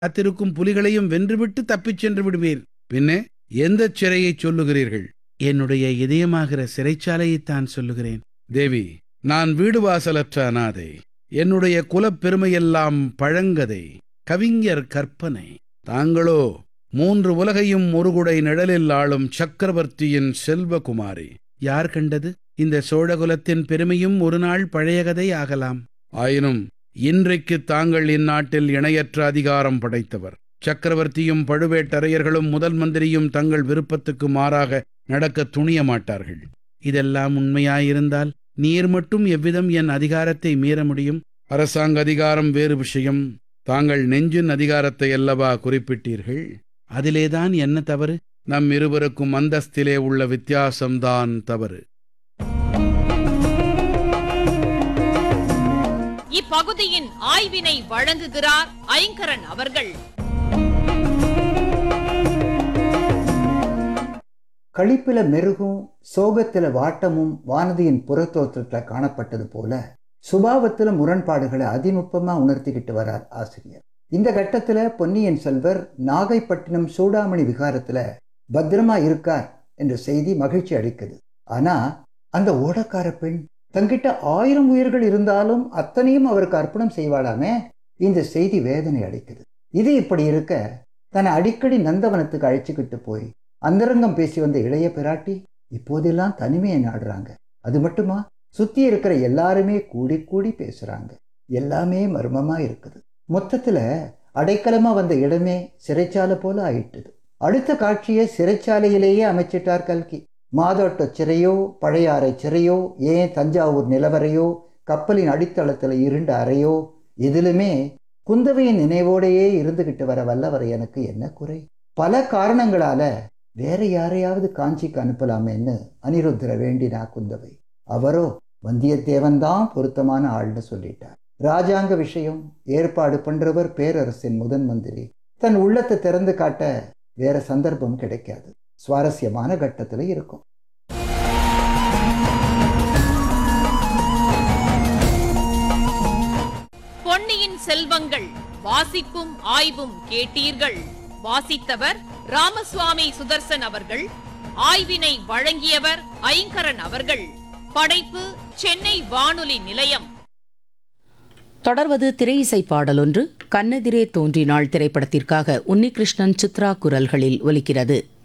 காத்திருக்கும் புலிகளையும் வென்றுவிட்டு தப்பிச் சென்று விடுவீர் பின்னே எந்தச் சிறையைச் சொல்லுகிறீர்கள் என்னுடைய இதயமாகிற சிறைச்சாலையைத்தான் சொல்லுகிறேன் தேவி நான் வீடு வாசலற்ற அனாதை என்னுடைய குலப் பெருமையெல்லாம் பழங்கதை கவிஞர் கற்பனை தாங்களோ மூன்று உலகையும் ஒருகுடை நிழலில் ஆளும் சக்கரவர்த்தியின் செல்வகுமாரி யார் கண்டது இந்த சோழகுலத்தின் பெருமையும் ஒரு நாள் பழைய கதை ஆகலாம் ஆயினும் இன்றைக்கு தாங்கள் இந்நாட்டில் இணையற்ற அதிகாரம் படைத்தவர் சக்கரவர்த்தியும் பழுவேட்டரையர்களும் முதல் மந்திரியும் தங்கள் விருப்பத்துக்கு மாறாக நடக்க துணிய மாட்டார்கள் இதெல்லாம் உண்மையாயிருந்தால் நீர் மட்டும் எவ்விதம் என் அதிகாரத்தை மீற முடியும் அரசாங்க அதிகாரம் வேறு விஷயம் தாங்கள் நெஞ்சின் அதிகாரத்தை அல்லவா குறிப்பிட்டீர்கள் அதிலேதான் என்ன தவறு நம் இருவருக்கும் அந்தஸ்திலே உள்ள வித்தியாசம்தான் தவறு இப்பகுதியின் ஆய்வினை வழங்குகிறார் ஐங்கரன் அவர்கள் களிப்பில மெருகும் சோகத்தில வாட்டமும் வானதியின் புறத்தோற்றத்துல காணப்பட்டது போல சுபாவத்துல முரண்பாடுகளை அதிநுட்பமா உணர்த்திக்கிட்டு வரார் ஆசிரியர் இந்த கட்டத்துல பொன்னியின் செல்வர் நாகைப்பட்டினம் சூடாமணி விகாரத்துல பத்திரமா இருக்கார் என்ற செய்தி மகிழ்ச்சி அளிக்குது ஆனா அந்த ஓடக்கார பெண் தங்கிட்ட ஆயிரம் உயிர்கள் இருந்தாலும் அத்தனையும் அவருக்கு அர்ப்பணம் செய்வாளாமே இந்த செய்தி வேதனை அளிக்குது இது இப்படி இருக்க தன்னை அடிக்கடி நந்தவனத்துக்கு அழைச்சிக்கிட்டு போய் அந்தரங்கம் பேசி வந்த இளைய பிராட்டி இப்போதெல்லாம் தனிமையை நாடுறாங்க அது மட்டுமா சுத்தி இருக்கிற எல்லாருமே கூடி கூடி பேசுறாங்க எல்லாமே மர்மமா இருக்குது மொத்தத்துல அடைக்கலமா வந்த இடமே சிறைச்சாலை போல ஆயிட்டுது அடுத்த காட்சியை சிறைச்சாலையிலேயே அமைச்சிட்டார் கல்கி மாதோட்ட சிறையோ பழையாறை சிறையோ ஏன் தஞ்சாவூர் நிலவரையோ கப்பலின் அடித்தளத்துல இருண்ட அறையோ எதிலுமே குந்தவையின் நினைவோடையே இருந்துகிட்டு வர வல்லவர் எனக்கு என்ன குறை பல காரணங்களால வேற யாரையாவது காஞ்சிக்கு அனுப்பலாமேன்னு அனிருத்தர வேண்டினா குந்தவை அவரோ வந்தியத்தேவன் தான் பொருத்தமான ஆள்னு சொல்லிட்டார் ராஜாங்க விஷயம் ஏற்பாடு பண்றவர் பேரரசின் முதன் மந்திரி தன் உள்ளத்தை திறந்து காட்ட வேற சந்தர்ப்பம் கிடைக்காது சுவாரஸ்யமான கட்டத்துல இருக்கும் பொன்னியின் செல்வங்கள் வாசிப்பும் ஆய்வும் கேட்டீர்கள் வாசித்தவர் ராமசுவாமி சுதர்சன் அவர்கள் ஆய்வினை வழங்கியவர் ஐங்கரன் அவர்கள் படைப்பு சென்னை வானொலி நிலையம் தொடர்வது திரையிசை பாடலொன்று கண்ணெதிரே தோன்றினாள் திரைப்படத்திற்காக உன்னிகிருஷ்ணன் சித்ரா குரல்களில் ஒலிக்கிறது